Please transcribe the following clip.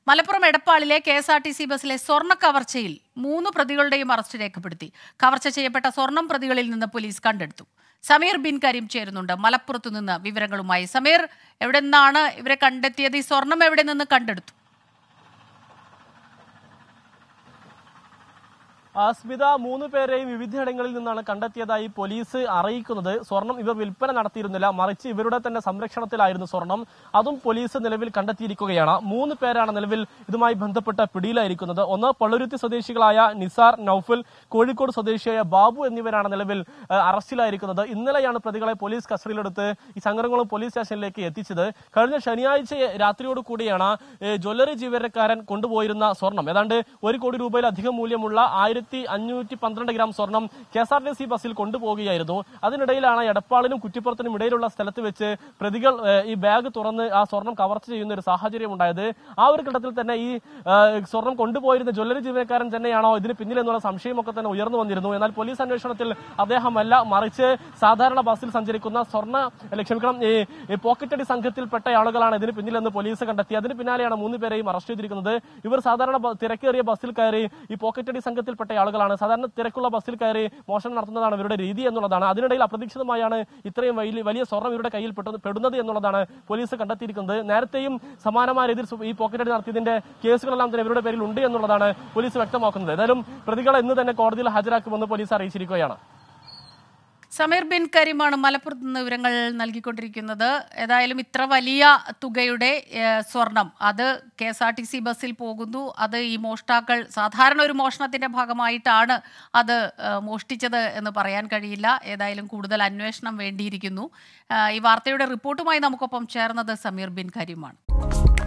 മലപ്പുറം എടപ്പാളിലെ K S R T C ബസ്സിലെ സ്വർണ്ണ കവർച്ചയിൽ മൂന്ന് പ്രതികളുടെയും അറസ്റ്റ് രേഖപ്പെടുത്തി കവർച്ച ചെയ്യപ്പെട്ട സ്വർണം പ്രതികളിൽ നിന്ന് പോലീസ് കണ്ടെടുത്തു സമീർ ബിൻ കരീം ചേരുന്നുണ്ട് മലപ്പുറത്തു നിന്ന് വിവരങ്ങളുമായി സമീർ എവിടെ നിന്നാണ് ഇവരെ കണ്ടെത്തിയത് ഈ സ്വർണം എവിടെ നിന്ന് കണ്ടെടുത്തു ആ, സ്മിത മൂന്ന് പേരെയും വിവിധയിടങ്ങളിൽ നിന്നാണ് കണ്ടെത്തിയതായി പോലീസ് അറിയിക്കുന്നത് സ്വർണം ഇവർ വിൽപ്പന നടത്തിയിരുന്നില്ല മറിച്ച് ഇവരുടെ തന്നെ സംരക്ഷണത്തിലായിരുന്നു സ്വർണം അതും പോലീസ് നിലവിൽ കണ്ടെത്തിയിരിക്കുകയാണ് മൂന്ന് പേരാണ് നിലവിൽ ഇതുമായി ബന്ധപ്പെട്ട പിടിയിലായിരിക്കുന്നത് ഒന്ന് പള്ളുരുത്തി സ്വദേശികളായ നിസാർ നൌഫൽ കോഴിക്കോട് സ്വദേശിയായ ബാബു എന്നിവരാണ് നിലവിൽ ആ, അറസ്റ്റിലായിരിക്കുന്നത് ഇന്നലെയാണ് പ്രതികളെ പോലീസ് കസ്റ്റഡിയിലെടുത്ത് ഈ സംഘടനകളും പോലീസ് സ്റ്റേഷനിലേക്ക് എത്തിച്ചത് കഴിഞ്ഞ ശനിയാഴ്ച രാത്രിയോട് കൂടിയാണ് ഏ, ജ്വല്ലറി ജീവനക്കാരൻ കൊണ്ടുപോയിരുന്ന സ്വർണം ഏതാണ്ട് ഒരു കോടി രൂപയിലധികം മൂല്യമുള്ള ആയിരത്തി അഞ്ഞൂറ്റി പന്ത്രണ്ട് ഗ്രാം സ്വർണം K S R T C ബസ്സിൽ കൊണ്ടുപോവുകയായിരുന്നു അതിനിടയിലാണ് എടപ്പാളിനും കുറ്റിപ്പുറത്തിനും ഇടയിലുള്ള സ്ഥലത്ത് വെച്ച് പ്രതികൾ ഏ, ഈ ബാഗ് തുറന്ന് ആ സ്വർണം കവർച്ച ചെയ്യുന്ന ഒരു സാഹചര്യം ഉണ്ടായത് ആ ഒരു ഘട്ടത്തിൽ തന്നെ ഈ ആ, സ്വർണം കൊണ്ടുപോയിരുന്ന ജ്വല്ലറി ജീവനക്കാരൻ തന്നെയാണോ ഇതിന് പിന്നിൽ എന്നുള്ള സംശയമൊക്കെ തന്നെ ഉയർന്നു വന്നിരുന്നു എന്നാൽ പോലീസ് അന്വേഷണത്തിൽ അദ്ദേഹമല്ല മറിച്ച് സാധാരണ ബസ്സിൽ സഞ്ചരിക്കുന്ന സ്വർണ്ണ അല്ല, ക്ഷമിക്കണം ഈ ഈ പോക്കറ്റടി സംഘത്തിൽപ്പെട്ട ആളുകളാണ് ഇതിന് പിന്നിലെന്ന് പോലീസ് കണ്ടെത്തി അതിന് പിന്നാലെയാണ് മൂന്ന് പേരെയും അറസ്റ്റ് ചെയ്തിരിക്കുന്നത് ഇവർ സാധാരണ ബ- തിരക്കേറിയ ബസ്സിൽ കയറി ഈ പോക്കറ്റടി സംഘത്തിൽപ്പെട്ട ആളുകളാണ് സാധാരണ തിരക്കുള്ള ബസ്സിൽ കയറി മോഷണം നടത്തുന്നതാണ് ഇവരുടെ രീതി എന്നുള്ളതാണ് അതിനിടയിൽ അപ്രതീക്ഷിതമായാണ് ഇത്രയും വലിയ വലിയ സ്വർണം ഇവരുടെ കയ്യിൽ പെട്ടത്- പെടുന്നത് എന്നുള്ളതാണ് പോലീസ് കണ്ടെത്തിയിരിക്കുന്നത് നേരത്തെയും സമാനമായ രീതിയിൽ സു- ഈ പോക്കറ്റടി നടത്തിയതിന്റെ കേസുകളെല്ലാം തന്നെ ഇവരുടെ പേരിൽ ഉണ്ട് എന്നുള്ളതാണ് പോലീസ് വ്യക്തമാക്കുന്നത് ഏതായാലും പ്രതികളെ ഇന്ന് തന്നെ കോടതിയിൽ ഹാജരാക്കുമെന്ന് പോലീസ് അറിയിച്ചിരിക്കുകയാണ് സമീർ ബിൻ കരീമാണ് മലപ്പുറത്ത് നിന്ന് വിവരങ്ങൾ നൽകിക്കൊണ്ടിരിക്കുന്നത് ഏതായാലും ഇത്ര വലിയ തുകയുടെ ഏഹ്, സ്വർണം അത് K S R T C ബസ്സിൽ പോകുന്നു അത് ഈ മോഷ്ടാക്കൾ സാധാരണ ഒരു മോഷണത്തിന്റെ ഭാഗമായിട്ടാണ് അത് ഏഹ്, മോഷ്ടിച്ചത് എന്ന് പറയാൻ കഴിയില്ല ഏതായാലും കൂടുതൽ അന്വേഷണം വേണ്ടിയിരിക്കുന്നു ഏഹ്, ഈ വാർത്തയുടെ റിപ്പോർട്ടുമായി നമുക്കൊപ്പം ചേർന്നത് സമീർ ബിൻ കരീമാണ്